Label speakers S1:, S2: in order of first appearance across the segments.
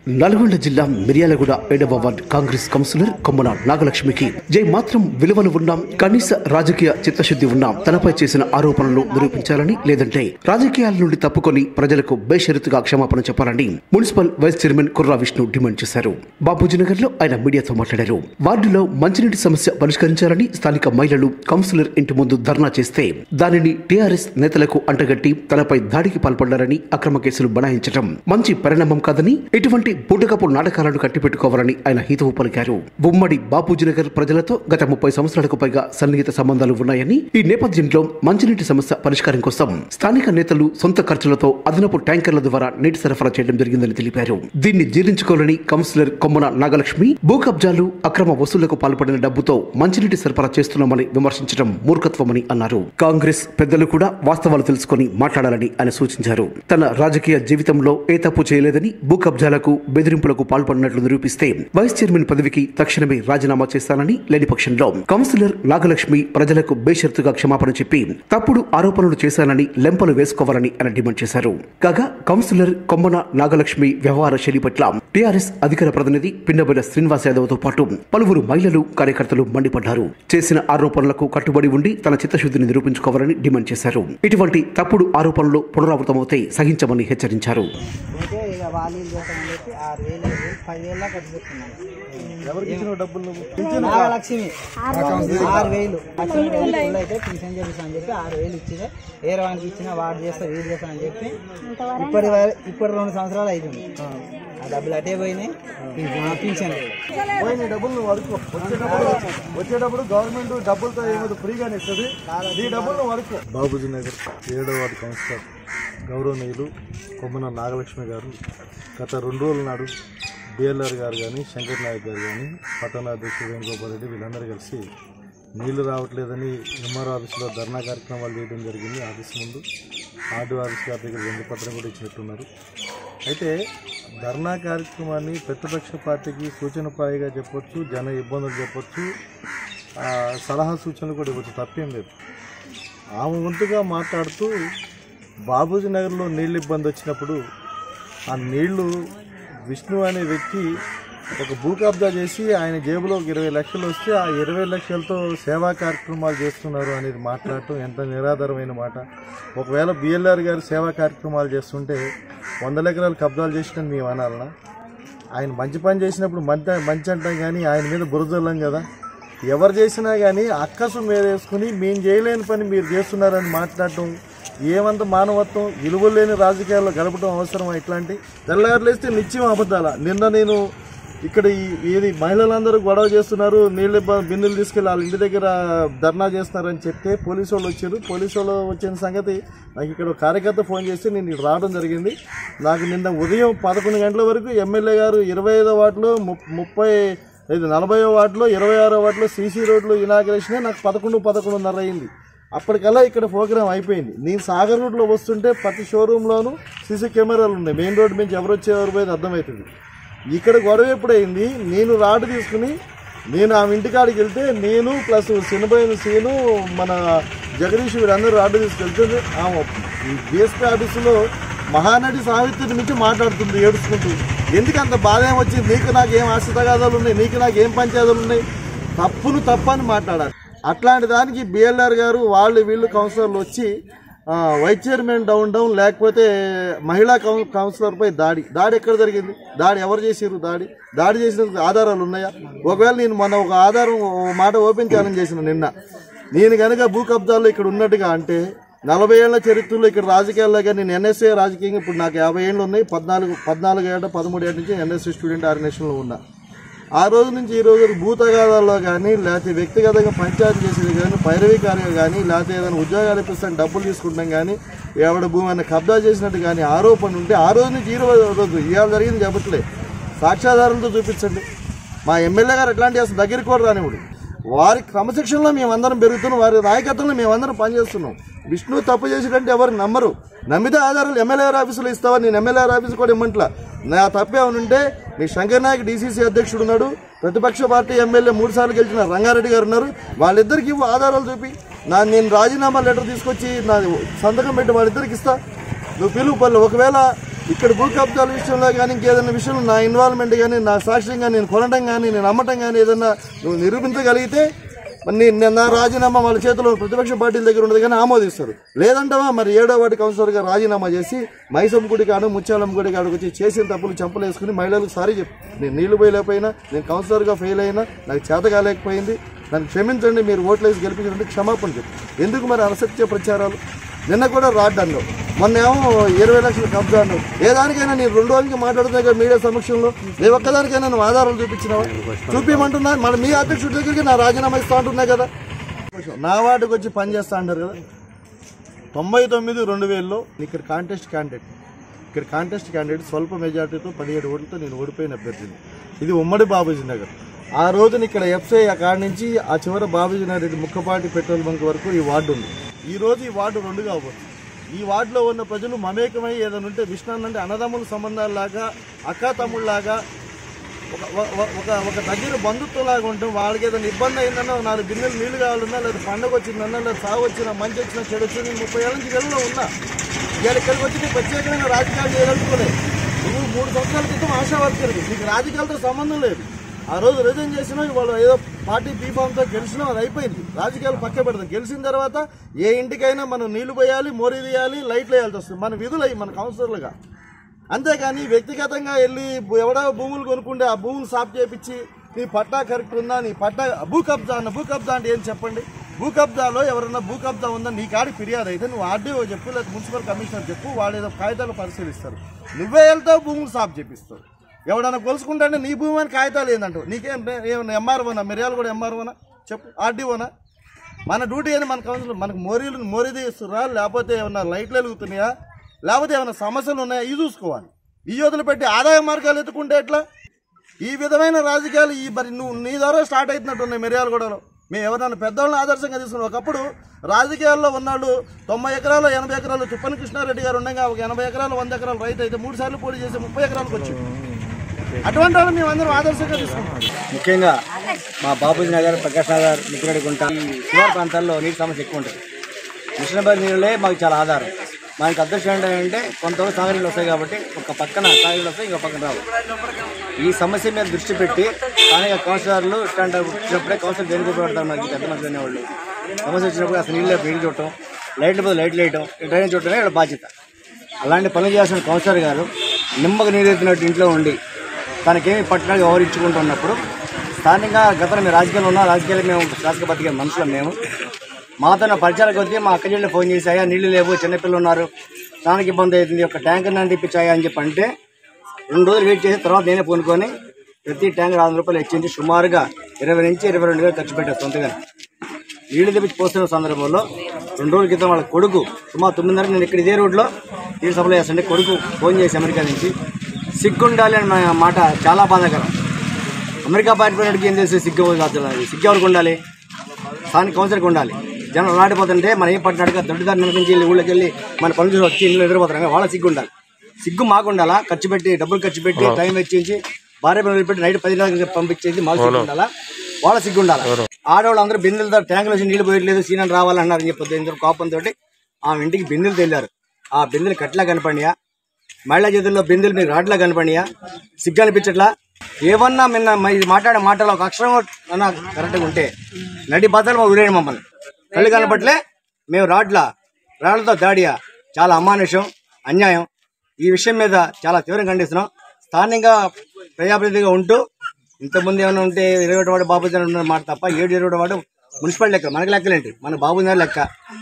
S1: నల్గొండ జిల్లా మిర్యాలగూడ ఏడవ ward Congress councillor Kommana నాగలక్ష్మికి జై మాత్రం విలువలు ఉన్న కనీస రాజకీయ చిత్తశుద్ధి ఉన్న తనపై చేసిన ఆరోపణలు నిరూపించాలని లేదంటే రాజకీయాల నుండి తప్పుకొని ప్రజలకు బేషరతుగా క్షమాపణ చెప్పాలని municipal vice chairman Kurra Vishnu demand చేశారు బాపూజీ నగర్ లో ఆయన మీడియాతో మాట్లాడారు వార్డులో మంచినీటి సమస్య పరిష్కరించాలని స్థానిక మహిళలు కౌన్సిలర్ ఇంటి ముందు ధర్నా చేస్తే దానిని టీఆర్ఎస్ నేతలకు అంటగట్టి తనపై దాడికి పాల్పడ్డారని అక్రమ కేసులు బనాయించడం మంచి పరిణామం కాదని ఇటువంటి బూటకపు నాటకాలను కట్టిపెట్టుకోవాలని ఆయన హితవు పలికారు ఉమ్మడి బాపూజీనగర్ ప్రజలతో గత ముప్పై సంవత్సరాలకు పైగా సన్నిహిత సంబంధాలు ఉన్నాయని ఈ నేపథ్యంలో మంచినీటి సమస్య పరిష్కారం కోసం స్థానిక నేతలు సొంత ఖర్చులతో అదనపు ట్యాంకర్ల ద్వారా నీటి సరఫరా చేయడం జరిగిందని తెలిపారు దీన్ని జీర్ణించుకోవాలని కౌన్సిలర్ కొమ్మన నాగలక్ష్మి భూ కబ్జాలు అక్రమ వసూళ్లకు పాల్పడిన డబ్బుతో మంచినీటి సరఫరా చేస్తున్నామని విమర్శించడం మూర్ఖత్వమని అన్నారు కాంగ్రెస్ పెద్దలు కూడా వాస్తవాలు తెలుసుకొని మాట్లాడాలని ఆయన సూచించారు తన రాజకీయ జీవితంలో ఏ తప్పు చేయలేదని భూ కబ్జాలకు బెదిరింపులకు పాల్పడినట్లు నిరూపిస్తే వైస్ చైర్మన్ పదవికి తక్షణమే రాజీనామా చేస్తానని లేని పక్షంలో కౌన్సిలర్ నాగలక్ష్మి ప్రజలకు బేషరతుగా క్షమాపణ చెప్పి తప్పుడు ఆరోపణలు చేశానని లెంపలు వేసుకోవాలని ఆయన డిమాండ్ చేశారు కాగా కౌన్సిలర్ కొమ్మన నాగలక్ష్మి వ్యవహార శైలి పట్ల టీఆర్ఎస్ అధికార ప్రతినిధి పిన్నబెల శ్రీనివాస్ యాదవ్ తో పాటు పలువురు మహిళలు కార్యకర్తలు మండిపడ్డారు చేసిన ఆరోపణలకు కట్టుబడి ఉండి తన చిత్తశుద్ధిని నిరూపించుకోవాలని డిమాండ్ చేశారు ఇటువంటి తప్పుడు ఆరోపణలు పునరావృతమవుతే సహించమని హెచ్చరించారు
S2: అయితే ఇక వాళ్ళు వీళ్ళు చేస్తామని చెప్పి ఆరు వేలు ఐదు వేలు పదివేల దాకా ఖర్చు పెట్టుకున్నాను
S3: ఎవరికి ఇచ్చిన డబ్బులు నువ్వు
S2: లక్ష్మి ఆరు వేలు లక్ష్మి వేలు అయితే పింఛన్ చేపిస్తా అని చెప్పి ఆరు వేలు ఇచ్చింది ఏ వానికి ఇచ్చిన వాడు చేస్తా వీడు చేస్తా అని చెప్పి ఇప్పటి వర- ఇప్పటి రెండు సంవత్సరాలు అవుతుంది ఆ డబ్బులు అటే పోయినాయి పింఛన్- పింఛన్ లేదు
S3: పోయి నీ డబ్బులు నువ్వు అడుకో వచ్చేటప్పుడు వచ్చేటప్పుడు గవర్నమెంట్ డబ్బులతో ఏమో ఫ్రీగానే ఇస్తుంది నీ డబ్బులు నువ్వు అడుకో బాబుజీ నగర్ ఏడో వార్డు కౌన్సిలర్ గౌరవనీయులు కొమ్మన నాగలక్ష్మి గారు గత రెండు రోజుల నాడు బిఎల్ఆర్ గారు కానీ శంకర్ నాయక్ గారు కానీ పట్టణాధ్యక్షుడు వేణుగోపాల్ రెడ్డి వీళ్ళందరూ కలిసి నీళ్లు రావట్లేదని ఎంఆర్ ఆఫీస్లో ధర్నా కార్యక్రమాలు చేయడం జరిగింది ఆఫీస్ ముందు ఆర్డీ ఆఫీస్ గారి దగ్గర రెండు పత్రం కూడా ఇచ్చినట్టున్నారు అయితే ధర్నా కార్యక్రమాన్ని ప్రతిపక్ష పార్టీకి సూచనప్రాయంగా చెప్పొచ్చు జన ఇబ్బందులు చెప్పొచ్చు ఆ, సలహా సూచనలు కూడా ఇవ్వచ్చు తప్పేం లేదు ఆమె వంతుగా మాట్లాడుతూ బాబూజీ నగర్లో నీళ్ళు ఇబ్బంది వచ్చినప్పుడు ఆ నీళ్లు విష్ణు అనే వ్యక్తి ఒక భూ కబ్జా చేసి ఆయన జేబులో ఒక ఇరవై లక్షలు వస్తే ఆ ఇరవై లక్షలతో సేవా కార్యక్రమాలు చేస్తున్నారు అనేది మాట్లాడటం ఎంత నిరాధారమైన మాట ఒకవేళ బిఎల్ఆర్ గారు సేవా కార్యక్రమాలు చేస్తుంటే వందల ఎకరాలు కబ్జాలు చేసిన మేము అనాలనా ఆయన మంచి పని చేసినప్పుడు మంచి మంచి అంటాం కానీ ఆయన మీద బురదల్లం కదా ఎవరు చేసినా కానీ అక్కసు మేరేసుకుని మేము చేయలేని పని మీరు చేస్తున్నారని మాట్లాడటం ఏమంత మానవత్వం విలువలు లేని రాజకీయాల్లో గడపడం అవసరం ఇట్లాంటి తెల్లారులేస్తే నిత్యం అబద్ధాల నిన్న నేను ఇక్కడ ఈ ఏది మహిళలందరూ గొడవ చేస్తున్నారు నీళ్ళ బ- బిందెలు తీసుకెళ్ళి వాళ్ళ ఇంటి దగ్గర ధర్నా చేస్తున్నారని చెప్తే పోలీసు వాళ్ళు వచ్చారు పోలీసు వాళ్ళు వచ్చిన సంగతి నాకు ఇక్కడ ఒక కార్యకర్త ఫోన్ చేస్తే నేను ఇక్కడ రావడం జరిగింది నాకు నిన్న ఉదయం పదకొండు గంటల వరకు ఎమ్మెల్యే గారు ఇరవై ఐదో వార్డులో ము- ముప్పై ఇది నలభైవ వార్డులో ఇరవై ఆరో వార్డులో సీసీ రోడ్లు ఇనాగ్రేషనే నాకు పదకొండు పదకొండున్నర అయింది అప్పటికల్లా ఇక్కడ ప్రోగ్రామ్ అయిపోయింది నేను సాగర్ రోడ్లో వస్తుంటే ప్రతి షోరూంలోనూ సీసీ కెమెరాలు ఉన్నాయి మెయిన్ రోడ్ నుంచి ఎవరు వచ్చే ఎవరు పోయేది అర్థమవుతుంది ఇక్కడ గొడవ ఎప్పుడైంది నేను రాడ్ తీసుకుని నేను ఆమె ఇంటికాడికి వెళ్తే నేను ప్లస్ చిన్నపోయిన సీను మన జగదీష్ వీరందరూ రాడ్ తీసుకెళ్తే ఆమె డిఎస్పీ ఆఫీసులో మహానటి సావిత్రి నుంచి మాట్లాడుతుంది ఏడుచుకుంటూ ఎందుకు అంత బాధ ఏమొచ్చింది నీకు నాకు ఏం ఆశతగాదాలు ఉన్నాయి నీకు నాకు ఏం పంచాయతీలు ఉన్నాయి తప్పును తప్పని మాట్లాడాలి అట్లాంటి దానికి బిఎల్ఆర్ గారు వాళ్ళు వీళ్ళు కౌన్సిలర్లు వచ్చి ఆ, వైస్ చైర్మన్ డౌన్ డౌన్ లేకపోతే మహిళా కౌన్ కౌన్సిలర్పై దాడి దాడి ఎక్కడ జరిగింది దాడి ఎవరు చేసిర్రు దాడి దాడి చేసినందుకు ఆధారాలు ఉన్నాయా ఒకవేళ నేను మొన్న ఒక ఆధారం ఓ మాట ఓపెన్ ఛాలెంజ్ చేసిన నిన్న నేను కనుక భూ కబ్జాల్లో ఇక్కడ ఉన్నట్టుగా అంటే నలభై ఏళ్ల చరిత్రలో ఇక్కడ రాజకీయాల్లో కానీ నేను ఎన్ఎస్ఏ రాజకీయంగా ఇప్పుడు నాకు యాభై ఏళ్ళు ఉన్నాయి పద్నాలుగు పద్నాలుగు ఏళ్ళ పదమూడు ఏళ్ళ నుంచి ఎన్ఎస్ఏ స్టూడెంట్ ఆర్గనైజేషన్లో ఉన్నా ఆ రోజు నుంచి ఈ రోజు భూతగాదాల్లో కానీ లేకపోతే వ్యక్తిగతంగా పంచాయతీ చేసేది కానీ పైరవీ కార్యం కానీ లేకపోతే ఏదైనా ఉద్యోగాలు ఇప్పిస్తాను డబ్బులు తీసుకుంటాం కానీ ఎవడ భూమి అన్న కబ్జా చేసినట్టు కానీ ఆరోపణ ఉంటే ఆ రోజు నుంచి ఈ రోజు రోజు ఇవాళ జరిగింది చెప్పట్లే సాక్ష్యాధారాలతో చూపించండి మా ఎమ్మెల్యే గారు ఎట్లాంటి అసలు దగ్గరికి కూడా రానివ్వడు వారి క్రమశిక్షణలో మేమందరం పెరుగుతున్నాం వారి నాయకత్వంలో మేమందరం పనిచేస్తున్నాం విష్ణు తప్పు చేసినట్టు ఎవరు నమ్మరు నమ్మితే ఆధారాలు ఎమ్మెల్యే గారి ఆఫీసులో ఇస్తావా నేను ఎమ్మెల్యే గారి ఆఫీసు కూడా ఇమ్మంట్లా నా తప్పు ఏమైనా ఉంటే మీ శంకర్ నాయక్ డీసీసీ అధ్యక్షుడు ఉన్నాడు ప్రతిపక్ష పార్టీ ఎమ్మెల్యే మూడు సార్లు గెలిచిన రంగారెడ్డి గారు ఉన్నారు వాళ్ళిద్దరికి ఇవ్వు ఆధారాలు చూపి నా నేను రాజీనామా లెటర్ తీసుకొచ్చి నా సంతకం పెట్టి వాళ్ళిద్దరికి ఇస్తా నువ్వు పిలువు పనులు ఒకవేళ ఇక్కడ భూ కబ్జాల విషయంలో కానీ ఇంకేదైనా విషయంలో నా ఇన్వాల్వ్మెంట్ కానీ నా సాక్ష్యంగా నేను కొనడం కానీ నేను అమ్మటం కానీ ఏదైనా నువ్వు నిరూపించగలిగితే మరి నీ- నేను నా రాజీనామా వాళ్ళ చేతిలో ప్రతిపక్ష పార్టీల దగ్గర ఉండదు కానీ ఆమోదిస్తారు లేదంటావా మరి ఏడో వాటి కౌన్సిలర్గా రాజీనామా చేసి మైసమ్మ గుడి కాడు ముత్యాలమ్మ గుడి కాడికి వచ్చి చేసిన తప్పులు చంపలు వేసుకుని మహిళలకు సారీ చెప్పు నేను నీళ్లు పోయలేకపోయినా నేను కౌన్సిలర్గా ఫెయిల్ అయినా నాకు చేత కాలేకపోయింది నన్ను క్షమించండి మీరు ఓట్లేసి గెలిపించండి క్షమాపణ చెప్పు ఎందుకు మరి అసత్య ప్రచారాలు నిన్న కూడా రాడ్ అన్నావు మొన్న ఏమో ఇరవై లక్షల కబ్జా అన్నావు ఏ దానికైనా నేను రెండు రోజులకి మాట్లాడుతున్నా కదా మీడియా సమక్షంలో ఏ ఒక్కదానికైనా నువ్వు ఆధారాలు చూపించినావా చూపించమంటున్నా మళ్ళీ మీ అధ్యక్షుడి దగ్గరికి నా రాజీనామా ఇస్తా అంటున్నా కదా నా వాటికి వచ్చి పని చేస్తా అంటారు కదా తొంభై తొమ్మిది రెండు వేలలో ఇక్కడ కాంటెస్ట్ క్యాండిడేట్ ఇక్కడ కాంటెస్ట్ క్యాండిడేట్ స్వల్ప మెజార్టీతో పదిహేడు ఓట్లతో నేను ఓడిపోయిన అభ్యర్థిని ఇది ఉమ్మడి బాబూజీ నగర్ ఆ రోజున ఇక్కడ ఎఫ్ఐ కాడ నుంచి ఆ చివర బాబూజీ నగర్ ముక్కపాటి పెట్రోల్ బంక్ వరకు ఈ వార్డు ఉంది ఈ రోజు ఈ వార్డు రెండు కాబోతుంది ఈ వార్డులో ఉన్న ప్రజలు మమేకమై ఏదైనా ఉంటే విష్ణు అంటే అన్నదమ్ముల సంబంధాల్లాగా అక్క తమ్ముళ్ళలాగా ఒక ఒక- ఒక ఒక దగ్గర బంధుత్వంలాగా ఉంటాం వాళ్ళకి ఏదైనా ఇబ్బంది అయిందన్నా ఒక నాలుగు బిన్నెలు నీళ్లు కావాలన్నా లేదా పండగ వచ్చిందన్నా లేదా సాగు వచ్చినా మంచి వచ్చినా చెడు వచ్చినా నేను ముప్పై ఏళ్ళ నుంచి వెళ్ళలో ఉన్నా ఇవాళ ఇక్కడికి వచ్చి నీకు ప్రత్యేకమైన రాజకీయాలు చేయదలుచుకోలేదు నువ్వు మూడు సంవత్సరాల క్రితం ఆశా వర్కర్కి నీకు రాజకీయాలతో సంబంధం లేదు ఆ రోజు రిజైన్ చేసినా ఇవాళ ఏదో పార్టీ బీఫామ్తో గెలిచినా అది అయిపోయింది రాజకీయాలు పక్క పెడతాం గెలిచిన తర్వాత ఏ ఇంటికైనా మనం నీళ్లు పోయాలి మోరీ తీయాలి లైట్లు వేయాల్సి వస్తుంది మన విధులు అయ్యి మన కౌన్సిలర్లుగా అంతేగాని వ్యక్తిగతంగా వెళ్ళి ఎవడో భూములు కొనుక్కుంటే ఆ భూములు సాఫ్ చేపించి నీ పట్టా కరెక్ట్ ఉందా నీ పట్టా భూ కబ్జా అన్న భూ కబ్జా అంటే ఏం చెప్పండి భూ కబ్జాలో ఎవరన్నా భూ కబ్జా ఉందా నీ కాడి ఫిర్యాదు అయితే నువ్వు ఆర్డీఓ చెప్పు లేదా మున్సిపల్ కమిషనర్ చెప్పు వాళ్ళు ఏదో కాగితాలు పరిశీలిస్తారు నువ్వే వెళ్తావు భూములు సాఫ్ చేపిస్తావు ఎవడన్నా కొలుసుకుంటే నీ భూమి అని కాగితాలు ఏందంటావు నీకేం ఏమన్నా ఎంఆర్ఓనా మిరియాలు కూడా ఎంఆర్ఓనా చెప్పు ఆర్డీఓనా మన డ్యూటీ అని మన కౌన్సిల్ మనకు మోరీలు మోరీ తీస్తురా లేకపోతే ఏమన్నా లైట్లు వెలుగుతున్నాయా లేకపోతే ఏమైనా సమస్యలు ఉన్నాయా ఇవి చూసుకోవాలి ఈ యోధులు పెట్టి ఆదాయ మార్గాలు ఎత్తుకుంటే ఎట్లా ఈ విధమైన రాజకీయాలు ఈ మరి నువ్వు నీ ద్వారా స్టార్ట్ అవుతున్నట్టున్నాయి మిరియాలు కూడా మేము ఎవరైనా పెద్దవాళ్ళని ఆదర్శంగా తీసుకున్నాం ఒకప్పుడు రాజకీయాల్లో ఉన్నాళ్ళు తొంభై ఎకరాలు ఎనభై ఎకరాలు చుప్పని కృష్ణారెడ్డి గారు ఉండగా ఒక ఎనభై ఎకరాలు వంద ఎకరాలు రైతు అయితే మూడు సార్లు పోటీ చేసి ముప్పై ఎకరాలకు వచ్చి అటువంటి వాళ్ళు మేము అందరం ఆదర్శంగా తీసుకున్నాం
S4: ముఖ్యంగా మా బాబూజీ నగర్ ప్రకాష్ నగర్ మిత్రుడిగుంట ఈ శివారు ప్రాంతాల్లో నీటి సమస్య ఎక్కువ ఉంటుంది మిషనబరి నీళ్ళే మాకు చాలా ఆధారం మనకి అదృష్టం ఏంటంటే కొంతవరకు సాగు నీళ్ళు వస్తాయి కాబట్టి ఒక పక్కన సాగు నీళ్ళు వస్తాయి ఇంకో పక్కన రావు ఈ సమస్య మీద దృష్టి పెట్టి స్థానిక కౌన్సిలర్లు ఇట్లాంటి వచ్చినప్పుడే కౌన్సిలర్ దేనికి ఉపయోగపడతారు మనకి పెద్ద మంది అనేవాళ్ళు సమస్య వచ్చినప్పుడు అసలు నీళ్ళు నీళ్ళు చూడటం లైట్ల మీద లైట్లు వేయటం డ్రైనేజ్ చూడటమే వీళ్ళ బాధ్యత అలాంటి పనులు చేసిన కౌన్సిలర్ గారు నిమ్మకు నీరెత్తినట్టు ఇంట్లో ఉండి తనకేమి పట్టణాలు వ్యవహరించుకుంటూ ఉన్నప్పుడు స్థానికంగా గతంలో మేము రాజకీయాలు ఉన్నా రాజకీయాలు మేము శాసక బతికే మనుషులం మేము మాతో పరిచయాలకు వచ్చి మా అక్క చెల్లెలు ఫోన్ చేసి అయ్యా నీళ్లు లేవు చిన్నపిల్లలు ఉన్నారు స్నానకి ఇబ్బంది అవుతుంది ఒక ట్యాంకర్ నన్ను ఇప్పించాయా అని చెప్పి అంటే రెండు రోజులు వెయిట్ చేసిన తర్వాత నేనే పూనుకొని ప్రతి ట్యాంకర్ ఆరు రూపాయలు ఇచ్చింది సుమారుగా ఇరవై నుంచి ఇరవై రెండు వేలు ఖర్చు పెట్టారు సొంతగా నీళ్లు తెప్పించి పోస్తున్న సందర్భంలో రెండు రోజుల క్రితం వాళ్ళ కొడుకు సుమారు తొమ్మిదిన్నర నేను ఇక్కడ ఇదే రోడ్లో నీళ్ళు సప్లై చేస్తుంటే కొడుకు ఫోన్ చేసి అమెరికా నుంచి సిగ్గుండాలి అనే మా- మాట చాలా బాధాకరం అమెరికా పారిపోయినడికి ఏం తెలిసి సిగ్గు కాదు. సిగ్గు ఎవరికి ఉండాలి స్థానిక కౌన్సిలర్కి ఉండాలి జనం అలాడిపోతుంటే మనం ఏం పట్టినట్టుగా దొడ్డిదారి నడిపించి వెళ్ళి ఊళ్ళోకి వెళ్ళి మన పనులు చూసి వచ్చి ఇల్లు ఎదురుపోతారు వాళ్ళ సిగ్గు ఉండాలి సిగ్గు మాకు ఉండాలా ఖర్చు పెట్టి డబ్బులు ఖర్చు పెట్టి టైం వెచ్చించి భార్య పనులు పెట్టి నైట్ పది గంటలకు పంపించేది మాకు సిగ్గు ఉండాలా వాళ్ళ సిగ్గు ఉండాలి ఆడవాళ్ళు అందరూ బిందెలతో ట్యాంకులు వచ్చి నీళ్ళు పోయట్లేదు సీనని రావాలన్నారు అని చెప్పి ఇందరూ కోపంతో ఆమె ఇంటికి బిందెలు తెల్లారు ఆ బిందెలు కట్లా కనపడియా మహిళా చేతుల్లో బిందెలు మీకు రాట్లా కనపడియా సిగ్గు అనిపించట్లా ఏమన్నా నిన్న మ- ఇది మాట్లాడే మాటలో ఒక అక్షరం అన్నా కరెక్ట్గా ఉంటే నడి బద్దలు మా ఊరేయండి మమ్మల్ని కళ్ళు కనపట్లే మేము రాడ్లా రాళ్లతో దాడియా చాలా అమానుషం అన్యాయం ఈ విషయం మీద చాలా తీవ్రంగా ఖండిస్తున్నాం స్థానికంగా ప్రజాప్రతినిధిగా ఉంటూ ఇంతకుముందు ఏమైనా ఉంటే ఇరవై ఒకటి వాడు బాబు ఉన్న మాట తప్ప ఏడు ఇరవై ఒకటి వాడు మున్సిపల్ లెక్క మనకి లెక్కలేంటి మన బాబు లెక్క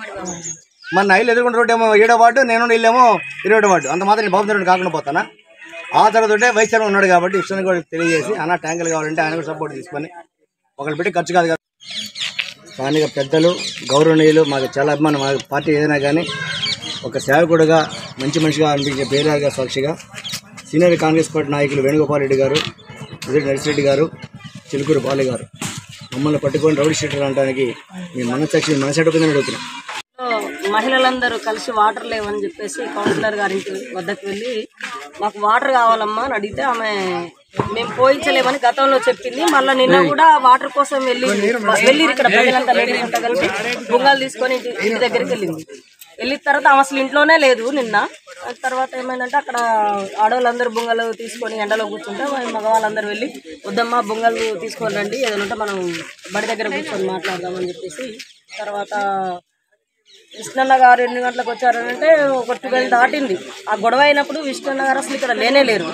S4: మన నైలు ఎదుర్కొంటే రోడ్డు ఏమో ఏడో వార్డు నేను ఇల్లేమో ఇరవై ఒకటి వార్డు అంత మాత్రం బాబు రోడ్డు కాకుండా పోతానా ఆ తర్వాత ఉంటే వైస్ చైర్మన్ ఉన్నాడు కాబట్టి ఇష్టాన్ని కూడా తెలియజేసి అన్న ట్యాంకులు కావాలంటే ఆయన కూడా సపోర్ట్ తీసుకొని ఒకళ్ళు పెట్టి ఖర్చు కాదు కదా స్థానిక పెద్దలు గౌరవనీయులు మాకు చాలా అభిమానం మా పార్టీ ఏదైనా కానీ ఒక సేవకుడుగా మంచి మనిషిగా అనిపించే బేరాగా సాక్షిగా సీనియర్ కాంగ్రెస్ పార్టీ నాయకులు వేణుగోపాల్ రెడ్డి గారు ఉదయ నరసిరెడ్డి గారు చిలుకూరు బాలు గారు మమ్మల్ని పట్టుకొని రౌడీ షీటర్ అనడానికి మీ మనసాక్షి మనసెట్టుకుందని అడుగుతున్నాం
S5: మహిళలందరూ కలిసి వాటర్ లేవని చెప్పేసి కౌన్సిలర్ గారికి వద్దకు వెళ్ళి మాకు వాటర్ కావాలమ్మా అని అడిగితే ఆమె మేము పోయించలేమని గతంలో చెప్పింది మళ్ళీ నిన్న కూడా వాటర్ కోసం వెళ్ళి వెళ్ళి ఇక్కడ ప్రజలంతా లేడీస్ అంతా కలిపి బుంగాలు తీసుకొని ఇంటి ఇంటి దగ్గరికి వెళ్ళింది వెళ్ళిన తర్వాత ఆమె అసలు ఇంట్లోనే లేదు నిన్న ఆ తర్వాత ఏమైందంటే అక్కడ ఆడవాళ్ళందరూ బొంగలు తీసుకొని ఎండలో కూర్చుంటే మరి మగవాళ్ళందరూ వెళ్ళి వద్దమ్మా బొంగలు తీసుకొని రండి ఏదైనా ఉంటే మనం బడి దగ్గర కూర్చొని మాట్లాడదామని చెప్పేసి తర్వాత విష్ణన్న గారు ఎన్ని గంటలకు వచ్చారంటే ఒక ట్వెల్వ్ దాటింది ఆ గొడవ అయినప్పుడు విష్ణన్న గారు అసలు ఇక్కడ లేనే లేరు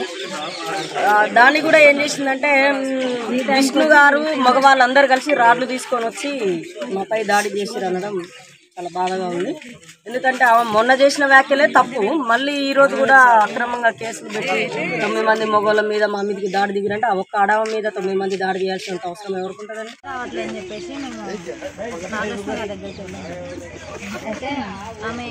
S5: ఆ, దాన్ని కూడా ఏం చేసిందంటే మ్, విష్ణు గారు మగవాళ్ళందరూ కలిసి రాడ్లు తీసుకొని వచ్చి మాపై దాడి చేసిరు అనడం చాలా బాధగా ఉంది ఎందుకంటే ఆమె మొన్న చేసిన వ్యాఖ్యలే తప్పు మళ్ళీ ఈ రోజు కూడా అక్రమంగా కేసులు పెట్టి తొమ్మిది మంది మగవాళ్ళ మీద మా మీదకి దాడి దిగిరంటే ఆ ఒక్క ఆడవ మీద తొమ్మిది మంది దాడి చేయాల్సినంత అవసరం ఎవరుకుంటుందండి
S6: రావట్లేదు అని చెప్పేసి మేము నాగేశ్వర గారి దగ్గరికి వెళ్ళాము అయితే ఆమె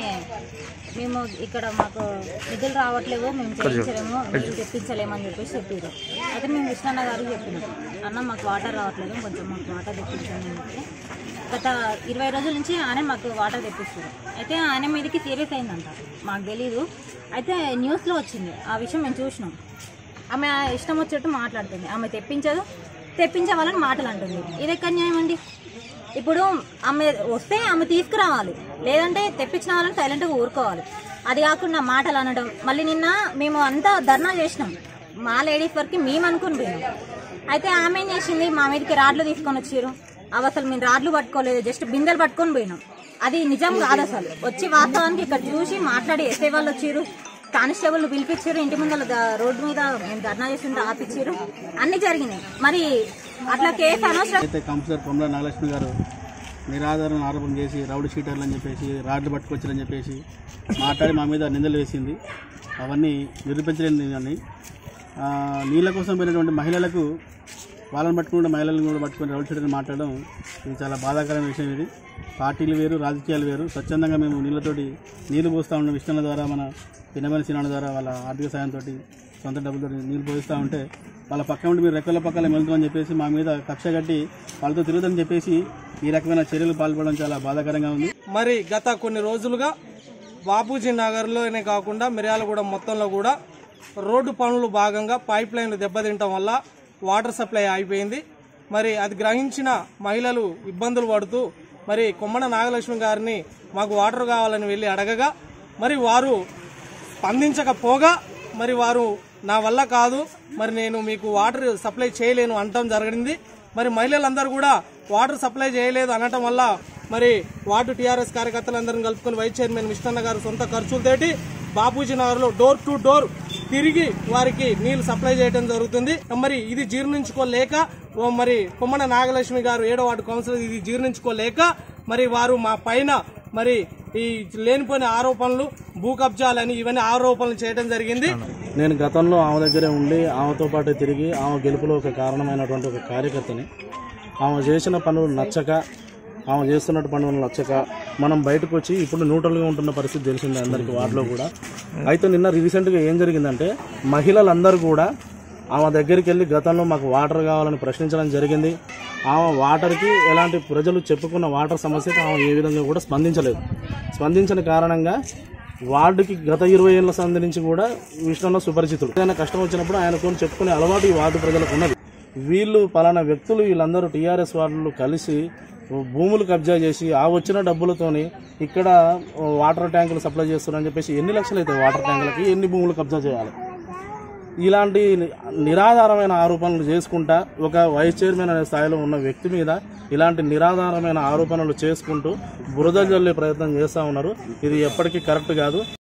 S6: మేము ఇక్కడ మాకు నిధులు రావట్లేవు మేము చేయించలేము నీళ్ళు తెప్పించలేమని చెప్పేసి చెప్పారు అయితే మేము కృష్ణన్న గారికి చెప్పినాం అన్న మాకు వాటర్ రావట్లేదు కొంచెం మాకు వాటర్ తెప్పించండి అని చెప్తే గత ఇరవై రోజుల నుంచి ఆయన మాకు వాటర్ తెప్పిస్తారు అయితే ఆయన మీదకి సీరియస్ అయిందంట మాకు తెలీదు అయితే న్యూస్లో వచ్చింది ఆ విషయం మేము చూసినాం ఆమె ఇష్టం వచ్చేట్టు మాట్లాడుతుంది ఆమె తెప్పించదు తెప్పించే వాళ్ళని మాటలు అంటుంది ఇది ఎక్కడ న్యాయం అండి ఇప్పుడు ఆమె వస్తే ఆమె తీసుకురావాలి లేదంటే తెప్పించిన వాళ్ళని సైలెంట్గా ఊరుకోవాలి అది కాకుండా మాటలు అనడం మళ్ళీ నిన్న మేము అంతా ధర్నా చేసినాం మా లేడీస్ వరకు మేము అనుకుని పోయినాం అయితే ఆమె ఏం చేసింది మా మీదకి రాడ్లు తీసుకొని వచ్చారు అవి అసలు మేము రాడ్లు పట్టుకోలేదు జస్ట్ బిందెలు పట్టుకొని పోయినాం అది నిజం కాదు అసలు వచ్చి వాస్తవానికి ఇక్కడ చూసి మాట్లాడి ఎస్ఐ వాళ్ళు వచ్చారు కానిస్టేబుల్ పిలిపించారు ఇంటి ముందర ద- రోడ్డు మీద మేము ధర్నా చేస్తుంటే ఆపిచ్చారు అన్ని జరిగినాయి మరి అట్లా కేసు అనవసరం
S7: అయితే కౌన్సిలర్ పొమ్మల నాగలక్ష్మి గారు నిరాధారణ ఆరోపణ చేసి రౌడీ షీటర్లు అని చెప్పేసి రాడ్లు పట్టుకొచ్చారని చెప్పేసి మాట్లాడి మా మీద నిందలు వేసింది అవన్నీ నిరూపించలేని అని ఆ, నీళ్ళ కోసం పోయినటువంటి మహిళలకు వాళ్ళని పట్టుకుంటే మహిళలను కూడా పట్టుకొని రౌడీ షీటర్ని మాట్లాడడం ఇది చాలా బాధాకరమైన విషయం ఇది పార్టీలు వేరు రాజకీయాలు వేరు స్వచ్ఛందంగా మేము నీళ్ళతోటి నీళ్లు పోస్తూ ఉన్న విషయాల ద్వారా మన పిన్నమని సినిమా ద్వారా వాళ్ళ ఆర్థిక సాయంతో సొంత డబ్బులతో నీళ్లు పోయిస్తూ ఉంటే వాళ్ళ పక్క ఉండి మీరు రెక్కల పక్కల వెళ్తామని చెప్పేసి మా మీద కక్ష కట్టి వాళ్ళతో తిరుగుదని చెప్పేసి ఈ రకమైన చర్యలు పాల్పడడం చాలా బాధాకరంగా ఉంది
S8: మరి గత కొన్ని రోజులుగా బాపూజీ నగర్లోనే కాకుండా మిర్యాలగూడ మొత్తంలో కూడా రోడ్డు పనులు భాగంగా పైప్ లైన్లు దెబ్బతింటం వల్ల వాటర్ సప్లై అయిపోయింది మరి అది గ్రహించిన మహిళలు ఇబ్బందులు పడుతూ మరి కొమ్మన నాగలక్ష్మి గారిని మాకు వాటర్ కావాలని వెళ్ళి అడగగా మరి వారు స్పందించకపోగా మరి వారు నా వల్ల కాదు మరి నేను మీకు వాటర్ సప్లై చేయలేను అనటం జరిగింది మరి మహిళలందరూ కూడా వాటర్ సప్లై చేయలేదు అనటం వల్ల మరి వార్డు టీఆర్ఎస్ కార్యకర్తలందరిని కలుపుకొని వైస్ చైర్మన్ విష్ణన్న గారు సొంత ఖర్చులతోటి బాపూజీ నగర్లో డోర్ టు డోర్ తిరిగి వారికి నీళ్లు సప్లై చేయడం జరుగుతుంది మరి ఇది జీర్ణించుకోలేక ఓ మరి కొమ్మన నాగలక్ష్మి గారు ఏడో వార్డు కౌన్సిలర్ ఇది జీర్ణించుకోలేక మరి వారు మా పైన మరి ఈ లేనిపోయిన ఆరోపణలు భూ కబ్జాలని ఇవన్నీ ఆరోపణలు చేయడం జరిగింది
S7: నేను గతంలో ఆమె దగ్గరే ఉండి ఆమెతో పాటు తిరిగి ఆమె గెలుపులో ఒక కారణమైనటువంటి ఒక కార్యకర్తని ఆమె చేసిన పనులు నచ్చక ఆమె చేస్తున్నట్టు పనులు నచ్చక మనం బయటకు వచ్చి ఇప్పుడు న్యూట్రల్గా ఉంటున్న పరిస్థితి తెలిసింది అందరికీ వార్డులో కూడా అయితే నిన్న రీసెంట్గా ఏం జరిగిందంటే మహిళలందరూ కూడా ఆమె దగ్గరికి వెళ్ళి గతంలో మాకు వాటర్ కావాలని ప్రశ్నించడం జరిగింది ఆమె వాటర్కి ఎలాంటి ప్రజలు చెప్పుకున్న వాటర్ సమస్యకి ఆమె ఏ విధంగా కూడా స్పందించలేదు స్పందించని కారణంగా వార్డుకి గత ఇరవై ఏళ్ల సంది నుంచి కూడా విష్ణున్న సుపరిచితుడు ఏదైనా కష్టం వచ్చినప్పుడు ఆయన కొన్ని చెప్పుకునే అలవాటు ఈ వార్డు ప్రజలకు ఉన్నది వీళ్ళు పలానా వ్యక్తులు వీళ్ళందరూ టీఆర్ఎస్ వార్డులు కలిసి భూములు కబ్జా చేసి ఆ వచ్చిన డబ్బులతోని ఇక్కడ వాటర్ ట్యాంకులు సప్లై చేస్తున్నారని చెప్పేసి ఎన్ని లక్షలు అవుతాయి వాటర్ ట్యాంకులకి ఎన్ని భూములు కబ్జా చేయాలి ఇలాంటి నిరాధారమైన ఆరోపణలు చేసుకుంటా ఒక వైస్ చైర్మన్ అనే స్థాయిలో ఉన్న వ్యక్తి మీద ఇలాంటి నిరాధారమైన ఆరోపణలు చేసుకుంటూ బురద జల్లే ప్రయత్నం చేస్తూ ఉన్నారు ఇది ఎప్పటికీ కరెక్ట్ కాదు